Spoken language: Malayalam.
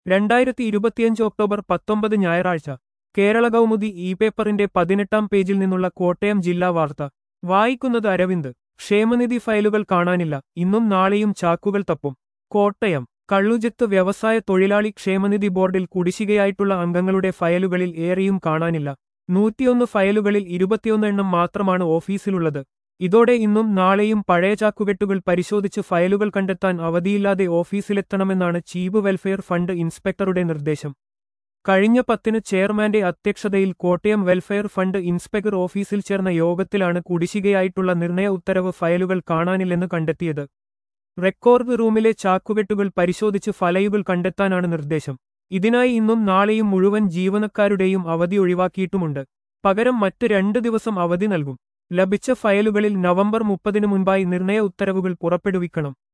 രണ്ടായിരത്തി ഇരുപത്തിയഞ്ച് ഒക്ടോബർ പത്തൊമ്പത് ഞായറാഴ്ച കേരള കൗമുദി ഇ പേപ്പറിന്റെ പതിനെട്ടാം പേജിൽ നിന്നുള്ള കോട്ടയം ജില്ലാ വാർത്ത വായിക്കുന്നത് അരവിന്ദ് ക്ഷേമനിധി ഫയലുകൾ കാണാനില്ല ഇന്നും നാളെയും ചാക്കുകൾ തപ്പും കോട്ടയം കള്ളുജത്ത് വ്യവസായ തൊഴിലാളി ക്ഷേമനിധി ബോർഡിൽ കുടിശ്ശികയായിട്ടുള്ള അംഗങ്ങളുടെ ഫയലുകളിൽ ഏറെയും കാണാനില്ല നൂറ്റിയൊന്ന് ഫയലുകളിൽ ഇരുപത്തിയൊന്ന് എണ്ണം മാത്രമാണ് ഓഫീസിലുള്ളത് ഇതോടെ ഇന്നും നാളെയും പഴയ ചാക്കുകെട്ടുകൾ പരിശോധിച്ച് ഫയലുകൾ കണ്ടെത്താൻ അവധിയില്ലാതെ ഓഫീസിലെത്തണമെന്നാണ് ചീഫ് വെൽഫെയർ ഫണ്ട് ഇൻസ്പെക്ടറുടെ നിർദ്ദേശം കഴിഞ്ഞ പത്തിന് ചെയർമാന്റെ അധ്യക്ഷതയിൽ കോട്ടയം വെൽഫെയർ ഫണ്ട് ഇൻസ്പെക്ടർ ഓഫീസിൽ ചേർന്ന യോഗത്തിലാണ് കുടിശ്ശികയായിട്ടുള്ള നിർണയ ഉത്തരവ് ഫയലുകൾ കാണാനില്ലെന്ന് കണ്ടെത്തിയത് റെക്കോർഡ് റൂമിലെ ചാക്കുകെട്ടുകൾ പരിശോധിച്ച് ഫലയുകൾ കണ്ടെത്താനാണ് നിർദ്ദേശം ഇതിനായി ഇന്നും നാളെയും മുഴുവൻ ജീവനക്കാരുടെയും അവധി ഒഴിവാക്കിയിട്ടുമുണ്ട് പകരം മറ്റ് രണ്ട് ദിവസം അവധി നൽകും ലഭിച്ച ഫയലുകളിൽ നവംബർ മുപ്പതിനു മുൻപായി നിർണയ ഉത്തരവുകൾ പുറപ്പെടുവിക്കണം